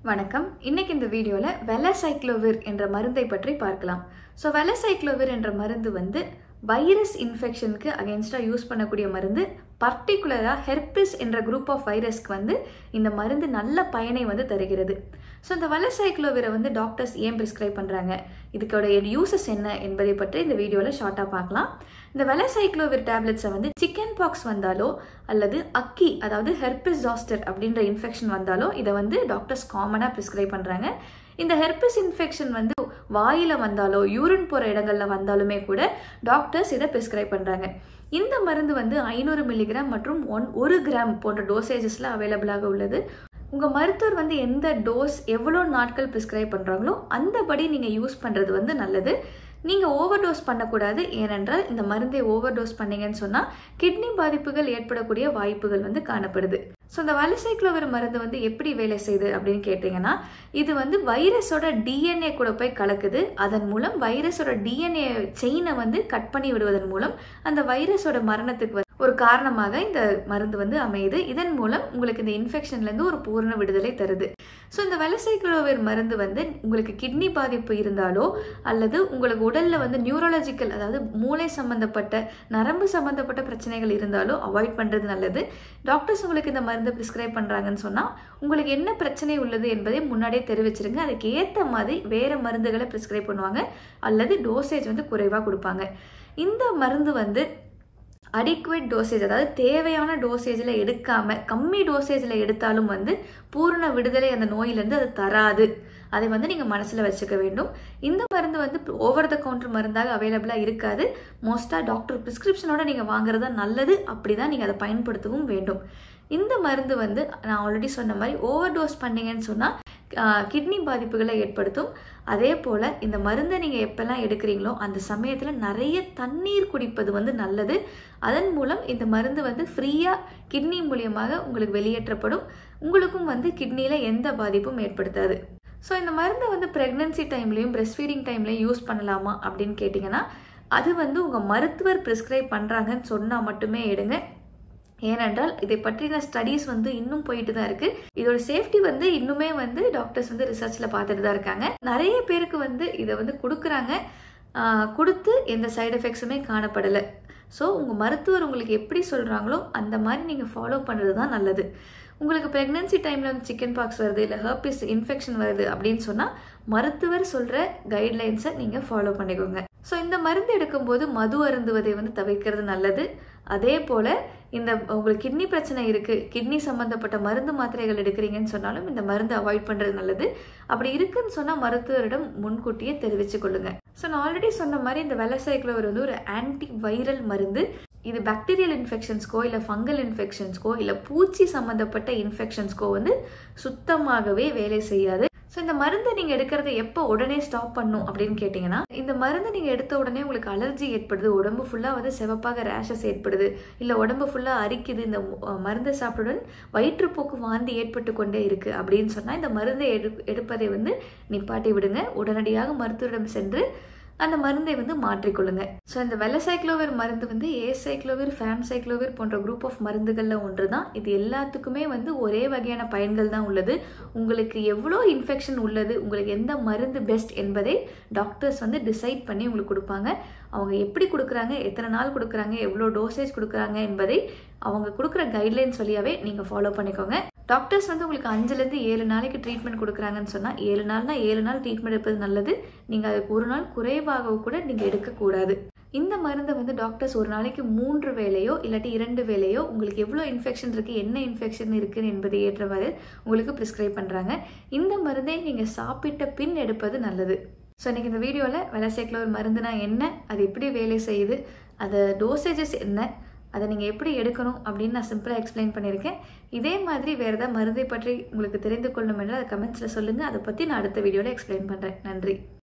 வணக்கம் இன்னைக்கு இந்த வீடியோவில் வெலசைக்ளோவிர் என்ற மருந்தை பற்றி பார்க்கலாம் ஸோ வெலசைக்ளோவிர் என்ற மருந்து வந்து வைரஸ் இன்ஃபெக்ஷனுக்கு அகேன்ஸ்டாக யூஸ் பண்ணக்கூடிய மருந்து பர்டிகுலராக ஹெர்பிஸ் என்ற குரூப் ஆஃப் வைரஸ்க்கு வந்து இந்த மருந்து நல்ல பயனை வந்து தருகிறது ஸோ இந்த வெலசைக்ளோவிரை வந்து டாக்டர்ஸ் ஏன் ப்ரிஸ்கிரைப் பண்ணுறாங்க இதுக்கோட யூசஸ் என்ன என்பதை பற்றி இந்த வீடியோவில் ஷார்ட்டாக பார்க்கலாம் இந்த வெலசைக்ளோவிர் டேப்லெட்ஸை வந்து சிக்கன் பாக்ஸ் வந்தாலோ அல்லது அக்கி அதாவது ஹெர்பிஸ் ஜாஸ்டர் அப்படின்ற இன்ஃபெக்ஷன் வந்தாலோ இதை வந்து டாக்டர்ஸ் காமனாக ப்ரிஸ்கிரைப் பண்ணுறாங்க இந்த ஹெர்பிஸ் இன்ஃபெக்ஷன் வந்து வாயில வந்தாலோ யூரின் போகிற இடங்கள்ல வந்தாலுமே கூட டாக்டர்ஸ் இதை ப்ரிஸ்கிரைப் பண்ணுறாங்க இந்த மருந்து வந்து ஐநூறு மில்லிகிராம் மற்றும் ஒன் ஒரு கிராம் போன்ற டோசேஜஸில் அவைலபிளாக உள்ளது உங்கள் மருத்துவர் வந்து எந்த டோஸ் எவ்வளோ நாட்கள் ப்ரிஸ்கிரைப் பண்ணுறாங்களோ அந்தபடி நீங்கள் யூஸ் பண்ணுறது வந்து நல்லது நீங்கள் ஓவர் டோஸ் பண்ணக்கூடாது ஏனென்றால் இந்த மருந்தை ஓவர் டோஸ் பண்ணீங்கன்னு சொன்னால் கிட்னி பாதிப்புகள் ஏற்படக்கூடிய வாய்ப்புகள் வந்து காணப்படுது ஸோ இந்த வலிசைக்ளோவர் மருந்து வந்து எப்படி வேலை செய்யுது அப்படின்னு கேட்டிங்கன்னா இது வந்து வைரஸோட டிஎன்ஏ கூட போய் கலக்குது அதன் மூலம் வைரஸோட டிஎன்ஏ செயினை வந்து கட் பண்ணி விடுவதன் மூலம் அந்த வைரஸோட மரணத்துக்கு வந்து ஒரு காரணமாக இந்த மருந்து வந்து அமையுது இதன் மூலம் உங்களுக்கு இந்த இன்ஃபெக்ஷன்லேருந்து ஒரு பூர்ண விடுதலை தருது ஸோ இந்த வெலசைக்ளோவேர் மருந்து வந்து உங்களுக்கு கிட்னி பாதிப்பு இருந்தாலோ அல்லது உங்களுக்கு உடலில் வந்து நியூரலாஜிக்கல் அதாவது மூளை சம்மந்தப்பட்ட நரம்பு சம்மந்தப்பட்ட பிரச்சனைகள் இருந்தாலோ அவாய்ட் பண்ணுறது நல்லது டாக்டர்ஸ் உங்களுக்கு இந்த மருந்து ப்ரிஸ்கிரைப் பண்ணுறாங்கன்னு சொன்னால் உங்களுக்கு என்ன பிரச்சனை உள்ளது என்பதை முன்னாடியே தெரிவிச்சிருங்க அதுக்கு ஏற்ற மாதிரி வேறு மருந்துகளை ப்ரிஸ்கிரைப் பண்ணுவாங்க அல்லது டோசேஜ் வந்து குறைவாக கொடுப்பாங்க இந்த மருந்து வந்து அடிக்குவேட் டோசேஜ் அதாவது தேவையான டோசேஜில் எடுக்காமல் கம்மி டோசேஜில் எடுத்தாலும் வந்து பூர்ண விடுதலை அந்த நோயிலேருந்து அது தராது அதை வந்து நீங்கள் மனசில் வச்சுக்க வேண்டும் இந்த மருந்து வந்து ஓவர் த கவுண்டர் மருந்தாக அவைலபிளாக இருக்காது மோஸ்ட்டாக டாக்டர் ப்ரிஸ்கிரிப்ஷனோட நீங்கள் வாங்குறது நல்லது அப்படி தான் நீங்கள் அதை பயன்படுத்தவும் வேண்டும் இந்த மருந்து வந்து நான் ஆல்ரெடி சொன்ன மாதிரி ஓவர் டோஸ் பண்ணீங்கன்னு சொன்னால் கிட்னி பாதிப்புகளை ஏற்படுத்தும் அதே போல் இந்த மருந்தை நீங்கள் எப்போல்லாம் எடுக்கிறீங்களோ அந்த சமயத்தில் நிறைய தண்ணீர் குடிப்பது வந்து நல்லது அதன் மூலம் இந்த மருந்து வந்து ஃப்ரீயாக கிட்னி மூலியமாக உங்களுக்கு வெளியேற்றப்படும் உங்களுக்கும் வந்து கிட்னியில் எந்த பாதிப்பும் ஏற்படுத்தாது ஸோ இந்த மருந்தை வந்து ப்ரெக்னன்சி டைம்லேயும் பிரெஸ்ட் ஃபீடிங் டைம்லேயும் யூஸ் பண்ணலாமா அப்படின்னு கேட்டிங்கன்னா அது வந்து உங்கள் மருத்துவர் ப்ரிஸ்கிரைப் பண்ணுறாங்கன்னு சொன்னால் மட்டுமே எடுங்க ஏனென்றால் இதை பற்றின ஸ்டடீஸ் வந்து இன்னும் போயிட்டு தான் இருக்கு இதோட சேஃப்டி வந்து இன்னுமே வந்து டாக்டர்ஸ் வந்து ரிசர்ச்சில் பார்த்துட்டு தான் இருக்காங்க நிறைய பேருக்கு வந்து இதை வந்து கொடுக்குறாங்க கொடுத்து எந்த சைடு எஃபெக்ட்ஸுமே காணப்படலை ஸோ உங்கள் மருத்துவர் உங்களுக்கு எப்படி சொல்கிறாங்களோ அந்த மாதிரி நீங்கள் ஃபாலோ பண்ணுறது தான் நல்லது உங்களுக்கு ப்ரெக்னன்சி டைமில் வந்து சிக்கன் பாக்ஸ் வருது இல்லை ஹர்பிஸ் இன்ஃபெக்ஷன் வருது அப்படின்னு சொன்னால் மருத்துவர் சொல்கிற கைட்லைன்ஸை நீங்கள் ஃபாலோ பண்ணிக்கோங்க ஸோ இந்த மருந்து எடுக்கும்போது மது அருந்துவதை வந்து தவிர்க்கிறது நல்லது அதே போல் இந்த உங்களுக்கு கிட்னி பிரச்சனை இருக்குது கிட்னி சம்மந்தப்பட்ட மருந்து மாத்திரைகள் எடுக்கிறீங்கன்னு சொன்னாலும் இந்த மருந்து அவாய்ட் பண்ணுறது நல்லது அப்படி இருக்குன்னு சொன்னால் மருத்துவரிடம் முன்கூட்டியே தெரிவித்து கொள்ளுங்க ஸோ நான் ஆல்ரெடி சொன்ன மாதிரி இந்த வெலசைக்ளோவர் வந்து ஒரு ஆன்டி வைரல் மருந்து இது பாக்டீரியல் இன்ஃபெக்ஷன்ஸ்க்கோ இல்லை ஃபங்கல் இன்ஃபெக்ஷன்ஸ்க்கோ இல்லை பூச்சி சம்மந்தப்பட்ட இன்ஃபெக்ஷன்ஸ்க்கோ வந்து சுத்தமாகவே வேலை செய்யாது ஸோ இந்த மருந்தை நீங்கள் எடுக்கிறத எப்போ உடனே ஸ்டாப் பண்ணும் அப்படின்னு கேட்டிங்கன்னா இந்த மருந்தை நீங்கள் எடுத்த உடனே உங்களுக்கு அலர்ஜி ஏற்படுது உடம்பு ஃபுல்லாக வந்து சிவப்பாக ரேஷஸ் ஏற்படுது இல்லை உடம்பு ஃபுல்லாக அரிக்குது இந்த மருந்தை சாப்பிட்டுடன் வயிற்றுப்போக்கு வாந்தி ஏற்பட்டு கொண்டே இருக்குது அப்படின்னு சொன்னால் இந்த மருந்தை எடு எடுப்பதை வந்து நிப்பாட்டி விடுங்க உடனடியாக மருத்துவரிடம் சென்று அந்த மருந்தை வந்து மாற்றிக்கொள்ளுங்க ஸோ இந்த வெலசைக்ளோவிர் மருந்து வந்து ஏ சைக்ளோவிர் ஃபேம் சைக்ளோவிர் போன்ற குரூப் ஆஃப் மருந்துகளில் ஒன்று தான் இது எல்லாத்துக்குமே வந்து ஒரே வகையான பயன்கள் தான் உள்ளது உங்களுக்கு எவ்வளோ இன்ஃபெக்ஷன் உள்ளது உங்களுக்கு எந்த மருந்து பெஸ்ட் என்பதை டாக்டர்ஸ் வந்து டிசைட் பண்ணி உங்களுக்கு கொடுப்பாங்க அவங்க எப்படி கொடுக்குறாங்க எத்தனை நாள் கொடுக்குறாங்க எவ்வளோ டோசேஜ் கொடுக்குறாங்க என்பதை அவங்க கொடுக்குற கைட்லைன்ஸ் வழியாகவே நீங்கள் ஃபாலோ பண்ணிக்கோங்க டாக்டர்ஸ் வந்து உங்களுக்கு அஞ்சுலேருந்து ஏழு நாளைக்கு ட்ரீட்மெண்ட் கொடுக்குறாங்கன்னு சொன்னால் ஏழு நாள்னா ஏழு நாள் ட்ரீட்மெண்ட் எடுப்பது நல்லது நீங்கள் அதுக்கு ஒரு நாள் குறைவாக கூட நீங்கள் எடுக்கக்கூடாது இந்த மருந்தை வந்து டாக்டர்ஸ் ஒரு நாளைக்கு மூன்று வேலையோ இல்லாட்டி இரண்டு வேலையோ உங்களுக்கு எவ்வளோ இன்ஃபெக்ஷன் இருக்குது என்ன இன்ஃபெக்ஷன் இருக்குது என்பதை ஏற்றவாறு உங்களுக்கு ப்ரிஸ்கிரைப் பண்ணுறாங்க இந்த மருந்தை நீங்கள் சாப்பிட்ட பின் எடுப்பது நல்லது ஸோ இன்றைக்கி இந்த வீடியோவில் வெலசைக்கில் மருந்துனா என்ன அது எப்படி வேலை செய்யுது அது டோசேஜஸ் என்ன அதை நீங்கள் எப்படி எடுக்கணும் அப்படின்னு நான் சிம்பிளாக எக்ஸ்பிளைன் பண்ணியிருக்கேன் இதே மாதிரி வேறு ஏதாவது மருந்தை பற்றி உங்களுக்கு தெரிந்து கொள்ளணும் என்றால் அதை கமெண்ட்ஸில் சொல்லுங்கள் அதை பற்றி நான் அடுத்த வீடியோவில் எக்ஸ்பிளைன் பண்ணுறேன் நன்றி